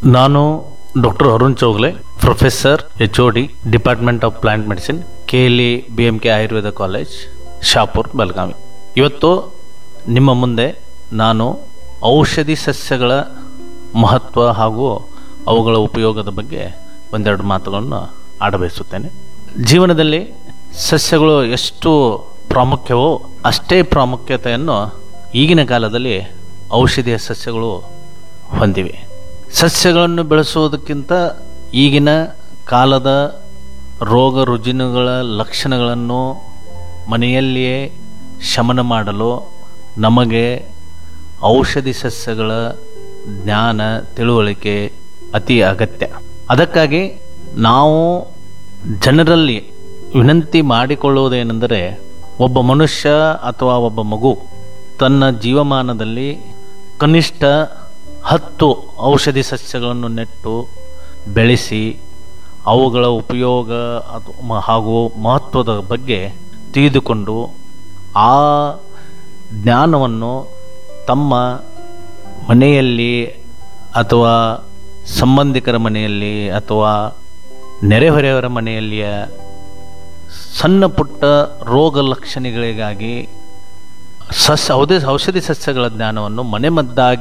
ನಾನು doctor Arun Chougle professor H O D department of plant medicine K L E B M K Ayurveda college Shapur Belagavi ಇವತ್ತು ನಿಮ್ಮ ಮುಂದೆ ನಾನು ಔಷಧಿ ಸಸ್ಯಗಳ ಮಹತ್ವ ಹಾಗೂ ಅವುಗಳ ಉಪಯೋಗದ ಬಗ್ಗೆ ಒಂದೆರಡು ಮಾತುಗಳನ್ನು ಆಡಬಯಸುತ್ತೇನೆ ಜೀವನದಲ್ಲಿ ಸಸ್ಯಗಳು ಎಷ್ಟು ಪ್ರಾಮುಖ್ಯವೋ ಅಷ್ಟೇ ಪ್ರಾಮುಖ್ಯತೆಯನ್ನು ಈಗಿನ ಕಾಲದಲ್ಲಿ ಔಷಧಿಯ ಸಸ್ಯಗಳು ಹೊಂದಿವೆ ಸಸ್ಯಗಳನ್ನು ಬೆಳೆಸುವುದಕ್ಕಿಂತ ಈಗಿನ ಕಾಲದ ರೋಗ ರುಜಿನಗಳ ಲಕ್ಷಣಗಳನ್ನು ಮನೆಯಲ್ಲಿಯೇ ಶಮನ ಮಾಡಲು ನಮಗೆ ಔಷಧಿ ಸಸ್ಯಗಳ ಜ್ಞಾನ ತಿಳುವಳಿಕೆ ಅತಿ ಅಗತ್ಯ ಅದಕ್ಕಾಗಿ ನಾವು ಜನರಲ್ಲಿ ವಿನಂತಿ ಮಾಡಿಕೊಳ್ಳುವುದೇನೆಂದರೆ ಒಬ್ಬ ಮನುಷ್ಯ ಅಥವಾ ಒಬ್ಬ ಮಗು ತನ್ನ ಜೀವಮಾನದಲ್ಲಿ ಕನಿಷ್ಠ ಹತ್ತು ಔಷಧಿ ಸಸ್ಯಗಳನ್ನು ನೆಟ್ಟು ಬೆಳೆಸಿ ಅವುಗಳ ಉಪಯೋಗ ಅದು ಮ- ಹಾಗೂ ಮಹತ್ವದ ಬಗ್ಗೆ ತಿಳಿದುಕೊಂಡು ಆ ಜ್ಞಾನವನ್ನು ತಮ್ಮ ಮನೆಯಲ್ಲಿ ಅಥವಾ ಸಂಬಂಧಿಕರ ಮನೆಯಲ್ಲಿ ಅಥವಾ ನೆರೆಹೊರೆಯವರ ಮನೆಯಲ್ಲಿಯ ಸಣ್ಣ ಪುಟ್ಟ ರೋಗ ಲಕ್ಷಣಗಳಿಗಾಗಿ ಸಸ್ಯ ಔಷಧಿ ಔಷಧಿ ಸಸ್ಯಗಳ ಜ್ಞಾನವನ್ನು ಮನೆಮದ್ದಾಗಿ